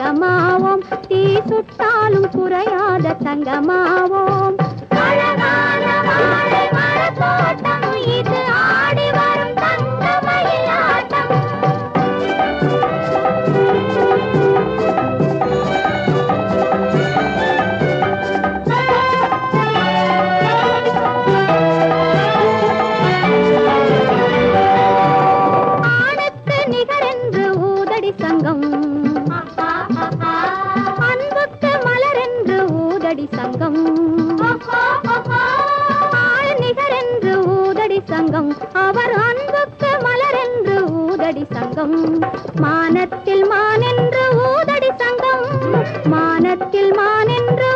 தங்கமாவோம் தீ சுட்டாலும் குறையாத தங்கமாவோம் அழகான வாழை மரத்தோட்டம் இது ஆடி வரும் தங்க மயிலாட்டம் ஆணுக்கு நிகரென்று ஊதடி சங்கம் அன்புக்கு மலரென்று ஊதடி சங்கம் ஆள் நிகரென்று ஊதடி சங்கம் அவர் அன்புக்கு மலரென்று ஊதடி சங்கம் மானத்தில் மானென்று ஊதடி சங்கம் மானத்தில் மானென்று